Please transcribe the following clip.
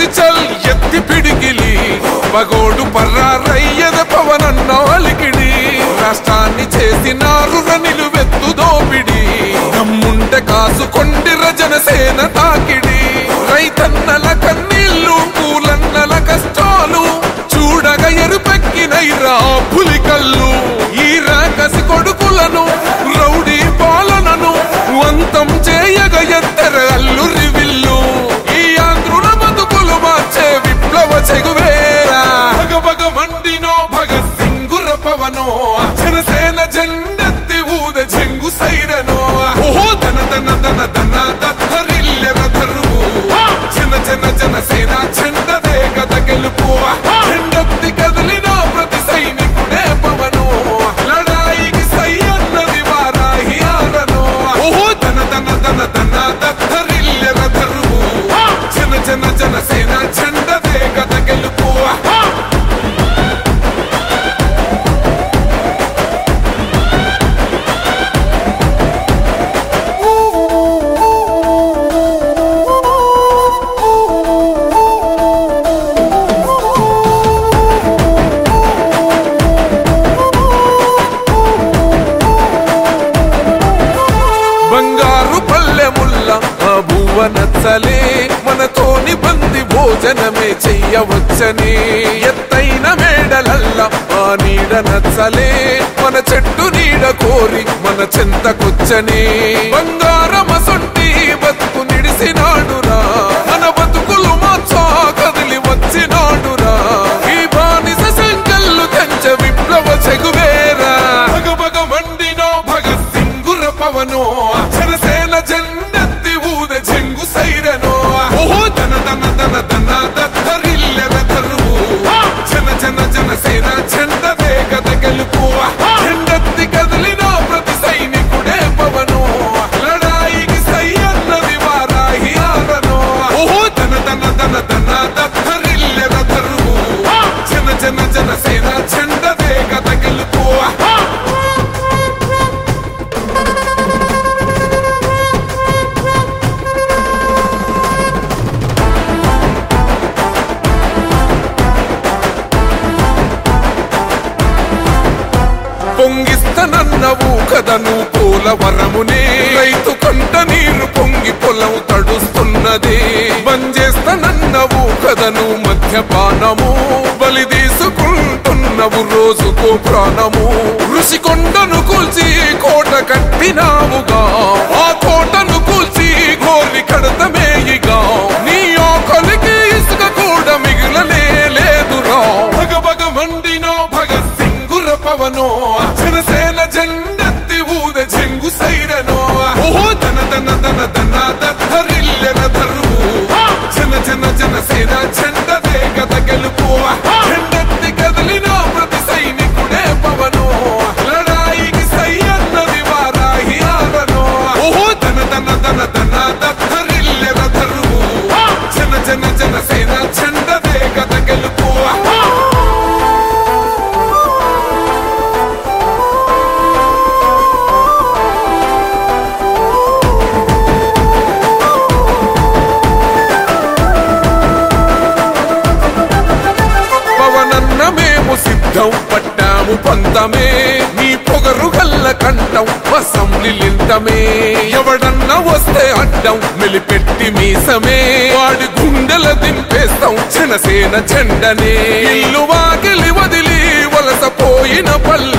చల్ ఎత్తి పిడిగిలి పగోడు పర్రారయ్యద పవనన్న అలికిడి రాష్ట్రాన్ని చేసినారు నిలువెత్తు దోపిడి దమ్ముంటే కాసుకొండిర జనసేన తాకిడి రైతన్నల కన్నీళ్లు పూలన్నల కష్టాలు చూడగ ఎరుపెక్కినైరా పులికల్లు ఈ రాకసి కొడుకులను రౌడీ పాలనను వంతం చేయగ ఎత్తర అల్లురి విల్లు ఈ ఆంధ్రుల బతుకులు మార్చే విప్లవ చెగువేరా భగ భగ మండినో భగత్ సింగుర పవనో జనసేన జెండెత్తి ఊద చెంగు సైరనో ఓహో ధన ధన ధన ధన దత్తరిల్లెర ధరువు జన జన జనసేన చెండదే గద గెలుపు చెండెత్తి కదిలిన ప్రతి సైనికుడే పవను లడాయికి సై అన్నది వారాహి ఆరను ఓహో ధన ధన ధన ధన దత్తరిల్లెర ధరువు జన జన జనసేన చెండదే గద గెలుపు బంగారు పల్లెముల్ల ఆ బువ్వ నచ్చలే మనతోని బంది భోజనమే చెయ్యవచ్చని ఎత్తైన మేడలల్ల ఆ నీడ నచ్చలే మన చెట్టు నీడ కోరి మన చెంతకొచ్చని బంగారమసొంటి బతుకు నిడిసినాడురా మన బతుకులు మార్చా కదిలి వచ్చినాడురా ఈ బానిస సంకల్లు కంచ విప్లవ చెగువేరా భగ భగ మండినో భగత్ సింగుర పవనో జనసేన జెండెత్తి ఊద చెంగు సైరనో ఓహో ధన ధన ధన ధన దత్తరిల్లెర ధరువు జన జన జనసేన చెండదే గద గెలుపు చెండెత్తి కదిలిన ప్రతి సైనికుడే పవను లడాయికి సై అన్నది వారాహి ఆరనో ఓహో ధన ధన ధన ధన దత్తరిల్లెర ధరువు జన జన జనసేన చెండదే గద గెలుపు పొంగిస్తనన్నవు కదను పోలవరమునే రైతు కంట నీరు పొంగి పొలం తడుస్తున్నది బంజేస్తనన్నవు కదను మద్యపానము బలి తీసుకుంటున్నవు రోజుకో ప్రాణము ఋషి కొండను కూల్చి కోట కట్టినావుగా ఆ కోటను కూల్చి గోలి కడతమేయిగా నీ ఆకలికి ఇసుక కూడా మిగిలనే లేదురా భగ భగ మండినో భగత్ సింగుర పవనో జనసేన జెండెత్తి ఊద చెంగు సైరనో ఓహో ధన ధన ధన ధన దత్తరిల్లెర ధరువు జన జన జనసేన చెండదే గద గెలుపు చెండెత్తి కదిలిన ప్రతి సైనికుడే పవను లడాయికి సై అన్నది వారాహి ఆరనో ఓహో ధన ధన ధన ధన దత్తరిల్లెర ధరువు జన జన జనసేన చెండదే గద గెలుపు పవనన్న మేము సిద్ధం పట్టాము పంతమే నీ పొగరు గల్ల కంఠం అసెంబ్లీలింతమే ఎవడన్నా వస్తే అడ్డం మెలిపెట్టి మీసమే వాడి గుండెల దింపేస్తాం జనసేన జెండనే ఇల్లు వాకిలి వదిలి వలసపోయిన పల్లె